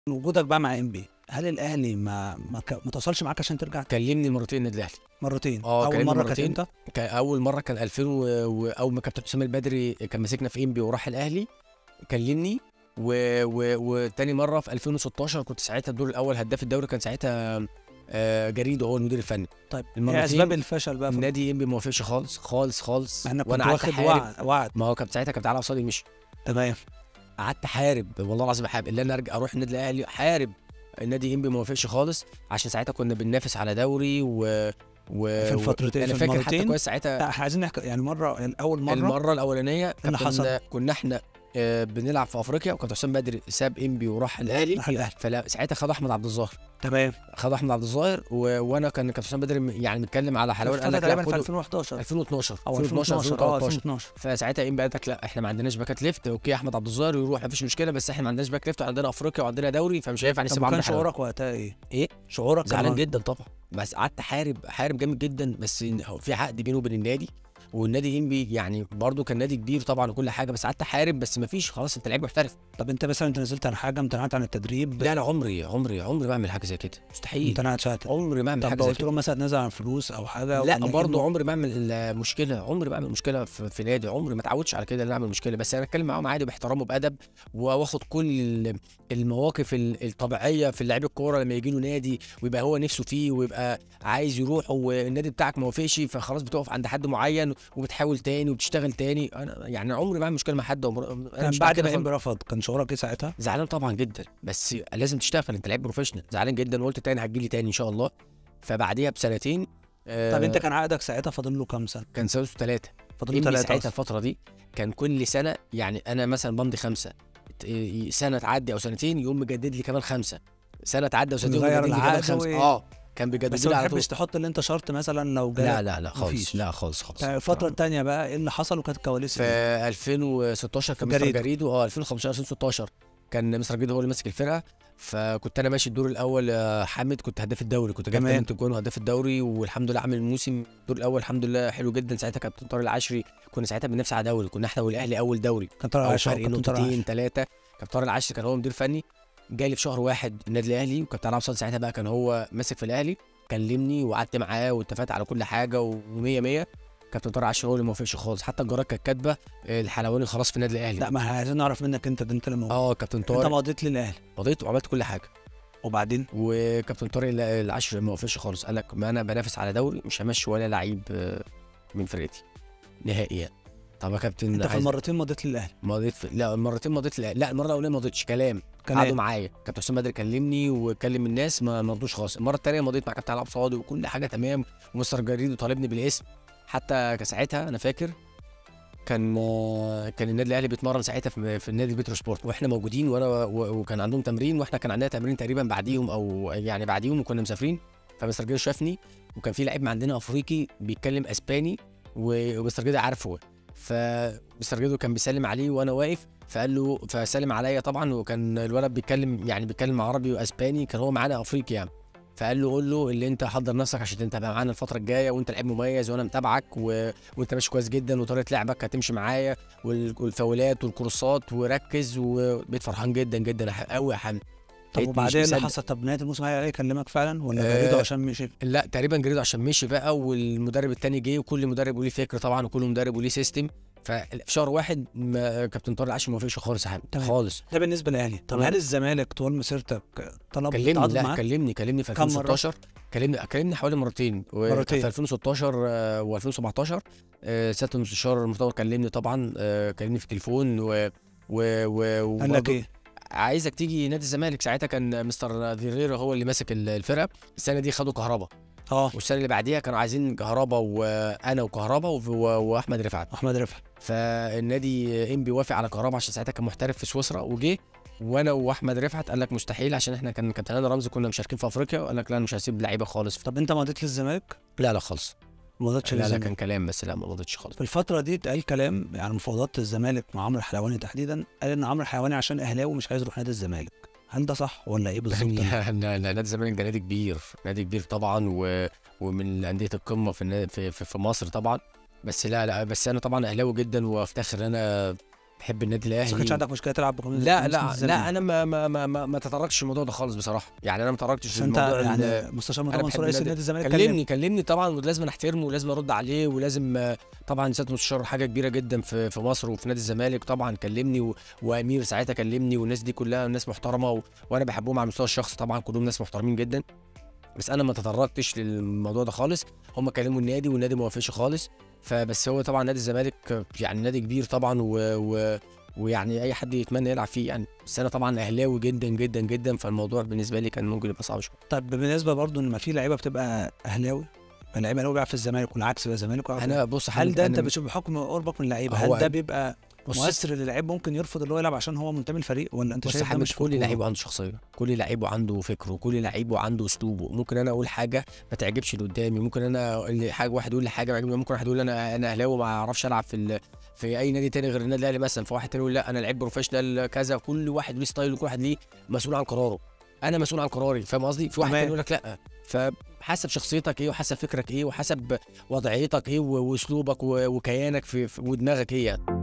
وجودك بقى مع ام بي هل الاهلي ما ما, ك... ما توصلش معاك عشان ترجع كلمني مرتين النادي الاهلي مرتين اه اول كلمني مره كانت مرتين. امتى كان اول مره كان 2000 و... و... اول ما كابتن حسام البدري كان ماسكنا في انبي وراح الاهلي كلمني و... و... وتاني مره في 2016 كنت ساعتها الدور الاول هداف الدوري كان ساعتها آه، جريدو هو المدير الفني طيب ايه المرتين اسباب الفشل بقى في النادي انبي ما وافقش خالص خالص خالص مع انك كنت وانا قعدت واخد احارب وعد وعد ما هو كان ساعتها كابتن علي قصادي مشي تمام قعدت احارب والله العظيم احارب اللي انا ارجع اروح النادي الاهلي احارب النادي انبي ما وافقش خالص عشان ساعتها كنا بننافس على دوري و و في الفترتين- انا في فاكر حتى المرتين؟ كويس ساعتها لا احنا عايزين نحكي يعني مره اول مره المره الاولانيه اللي كنا حصل؟ كنا احنا آه، بنلعب في افريقيا وكابتن حسام بدري ساب انبي وراح الاهلي راح الاهلي فلا ساعتها خد احمد عبد الظاهر تمام خد احمد عبد الظاهر و... وانا كان كابتن حسام بدري م- يعني متكلم على حلاوه فترة قال لك لا تقريبا في خده 2011 2012 او 2012 2012 اه 2013 2012 فساعتها انبي قال لك لا احنا ما عندناش باكات ليفت اوكي احمد عبد الظاهر يروح مفيش مشكله بس احنا ما عندناش باك ليفت وعندنا افريقيا وعندنا دوري فمش هينفع طب نسيب وكان عمرو حلاوه شعورك وقتها ايه؟ إيه؟ شعورك زعلان كان- جدا طبعا بس قعدت احارب احارب جامد جدا بس إن هو في عقد بينه وبين النادي والنادي انبي يعني برضه كان نادي كبير طبعا وكل حاجه بس قعدت احارب بس مفيش خلاص انت لعيب محترف طب انت مثلا انت نزلت عن حاجه امتنعت عن التدريب لا انا عمري عمري عمري ما اعمل حاجه زي كده مستحيل امتنعت ساعتها عمري ما اعمل طب حاجه لو زي قلت كده لهم مثلا تنزل عن فلوس او حاجه لا وإن برضه إنه- عمري ما اعمل مشكله عمري ما اعمل مشكله في, في نادي عمري ما اتعودش على كده ان أنا اعمل مشكله بس انا اتكلم معاهم عادي باحترام وبادب واخد كل ال- المواقف ال- الطبيعيه في لعيب الكوره لما يجي له نادي ويبقى هو نفسه فيه ويبقى عايز يروح والنادي بتاعك ما وافقش فخلاص بتقف عند حد معين وبتحاول تاني وبتشتغل تاني انا يعني عمري ما اعمل مشكله مع حد عمر- أنا كان مش بعد كده ما خالص. انبي رفض كان شعورك ايه ساعتها؟ زعلان طبعا جدا بس لازم تشتغل انت لعيب بروفيشنال زعلان جدا وقلت تاني هتجيلي تاني ان شاء الله فبعديها بسنتين آه، طب انت كان عقدك ساعتها فاضل له كام سنه؟ كان سنه ثلاثه فاضل له إنبي ثلاثه ساعتها الفترة دي كان كل سنة يعني أنا مثلا بمضي خمسة ت- سنة تعدي أو سنتين يقوم مجدد لي كمان خمسة سنة تعدي أو سنتين ويغير يقوم مجدد لي كمان العقد خمسة و- أه كان بس بيجدد ما لي على طول بتحبش تحط اللي انت شرط مثلا لو جالك لا لا لا خالص مفيش. لا خالص خالص طيب الفترة التانية بقى ايه اللي حصل وكانت كواليس في ايه؟ 2016 كان مستر جريدو. جريدو اه 2015 2016 كان مستر جريدو هو اللي ماسك الفرقه فكنت انا ماشي الدور الاول يا حامد كنت هداف الدوري كنت جايب تمام. 8 جوان وهداف الدوري والحمد لله عامل الموسم الدور الاول الحمد لله حلو جدا ساعتها كابتن طارق العشري كنا ساعتها بننافس على دوري كنا احنا والاهلي اول دوري كان طارق او عاشور فرق كابتن طارق نقطتين عاشور. ثلاثه كابتن طارق العشري كان هو مدير فني جالي في شهر واحد النادي الاهلي وكابتن عبد الصمد ساعتها بقى كان هو ماسك في الاهلي كلمني وقعدت معاه واتفقت على كل حاجه و100 100 كابتن طارق عاشور هو اللي ما وافقش خالص حتى الجرائد كانت كاتبه آه، الحلواني خلاص في النادي الاهلي لا ما احنا عايزين نعرف منك انت ده انت اللي موجود اه كابتن انت طارق مضيت للاهلي مضيت وعملت كل حاجه وبعدين وكابتن طارق ال- العشري ما وافقش خالص قال لك ما انا بنافس على دوري مش همشي ولا لعيب آه، من فرقتي نهائيا طب يا كابتن انت في عايز- المرتين مضيت للاهلي مضيت في... لا المرتين مضيت لا, لا المره الاولانيه ما مضيتش كلام كان قعدوا ايه؟ معايا كابتن حسام بدري كلمني وكلم الناس ما ما رضوش خالص المره الثانيه مضيت مع كابتن عبد صادق وكل حاجه تمام ومستر جريد وطالبني بالاسم حتى ساعتها انا فاكر كان آه، كان النادي الاهلي بيتمرن ساعتها في, في النادي بيترو سبورت واحنا موجودين وانا و- وكان عندهم تمرين واحنا كان عندنا تمرين تقريبا بعديهم او يعني بعديهم وكنا مسافرين فمستر جريد شافني وكان في لعيب عندنا افريقي بيتكلم اسباني و- ومستر جريد عارفه فمستر جريدو كان بيسلم عليه وانا واقف فقال له فسلم عليا طبعا وكان الولد بيتكلم يعني بيتكلم عربي واسباني كان هو معانا افريقي يعني فقال له قول له اللي انت حضر نفسك عشان انت هتبقى معانا الفتره الجايه وانت لعيب مميز وانا متابعك و... وانت ماشي كويس جدا وطريقه لعبك هتمشي معايا وال... والفاولات والكروسات وركز وبقيت فرحان جدا جدا قوي يا حمد طب بقيت مش وبعدين اللي مصدق. حصل طب نهايه الموسم هي يكلمك فعلا ولا آه، جريدو عشان مشي لا تقريبا جريدو عشان مشي بقى والمدرب التاني جه وكل مدرب وليه فكر طبعا وكل مدرب وليه سيستم ففي شهر واحد ما كابتن طارق العشري ما وافقش خالص يا حمد تمام. خالص ده بالنسبه للاهلي طب تمام. هل الزمالك طول مسيرتك طلب كلمني تعاقد لا معاك؟ كلمني كلمني في كم مرة؟ 2016 كلمني كلمني حوالي مرتين و- مرتين. في 2016 و2017 سياده المستشار المرتضى كلمني طبعا آه، كلمني في التليفون و و و قال لك وبرضه ايه؟ عايزك تيجي نادي الزمالك ساعتها كان مستر فيريرا هو اللي ماسك ال- الفرقه السنه دي خدوا كهربا اه والسنه اللي بعديها كانوا عايزين كهربا وانا وكهربا و- و- واحمد رفعت احمد رفعت فالنادي ام بيوافق على كهربا عشان ساعتها كان محترف في سويسرا وجه وانا واحمد رفعت قال لك مستحيل عشان احنا كان كابتن هاني رمزي كنا مشاركين في افريقيا وقال لك لا أنا مش هسيب لعيبه خالص طب انت مضيت للزمالك؟ لا لا خالص ما مضيتش لا لا للزمالك كان كلام بس لا ما مضيتش خالص في الفترة دي اتقال كلام يعني مفاوضات الزمالك مع عمرو الحلواني تحديدا قال ان عمرو الحلواني عشان اهلاوي مش عايز يروح نادي الزمالك هل ده صح ولا ايه بالظبط؟ لا لا لا نادي الزمالك ده نادي كبير نادي كبير طبعا و... ومن انديه القمه في, النا- في في في مصر طبعا بس لا لا بس انا طبعا اهلاوي جدا وافتخر ان انا بحب النادي بس ما كانش الاهلي عندك مشكله تلعب بقانون لا قانون لا الزمالك. لا انا ما ما ما ما, ما تطرقتش الموضوع ده خالص بصراحه يعني انا ما تطرقتش بس في انت الموضوع ال- يعني مستشار أنا مرتضى بحب منصور رئيس النادي- نادي الزمالك كلمني كلمني كلمني طبعا ولازم احترمه ولازم ارد عليه ولازم آه، طبعا سياده المستشار حاجه كبيره جدا في في مصر وفي نادي الزمالك طبعا كلمني و... وامير ساعتها كلمني والناس دي كلها ناس محترمه و... وانا بحبهم على المستوى الشخصي طبعا كلهم ناس محترمين جدا بس انا ما تطرقتش للموضوع ده خالص هم كلموا النادي والنادي ما وافقش خالص فبس هو طبعا نادي الزمالك آه، يعني نادي كبير طبعا و... و... ويعني اي حد يتمنى يلعب فيه يعني بس انا طبعا اهلاوي جدا جدا جدا فالموضوع بالنسبه لي كان ممكن يبقى صعب شويه طيب بالنسبه برضو ان ما في لعيبه بتبقى اهلاوي لعيبه اهلاوي بيلعب في الزمالك والعكس بقى الزمالك ويلعب في انا بص هل ده أنا- انت بتشوف بحكم قربك من اللعيبه هو هل ده بيبقى بص مؤثر للعيب ممكن يرفض اللي هو يلعب عشان هو منتمي للفريق ولا انت بص يا شايف ده حامد مش في كل الكورة؟ لعيب عنده شخصيه كل لعيب عنده فكره كل لعيب عنده اسلوبه ممكن انا اقول حاجه ما تعجبش اللي قدامي ممكن انا اللي حاجه واحد يقول لي حاجه ما يعجبني ممكن واحد يقول لي انا انا اهلاوي ما اعرفش العب في ال... في اي نادي تاني غير النادي الاهلي مثلا فواحد تاني يقول لا انا لعيب بروفيشنال كذا كل واحد ليه ستايل وكل واحد ليه مسؤول عن قراره انا مسؤول عن قراري فاهم قصدي في واحد تمام. تاني يقول لك لا فحسب شخصيتك ايه وحسب فكرك ايه وحسب وضعيتك ايه و- واسلوبك و- وكيانك في في- ودماغك ايه يعني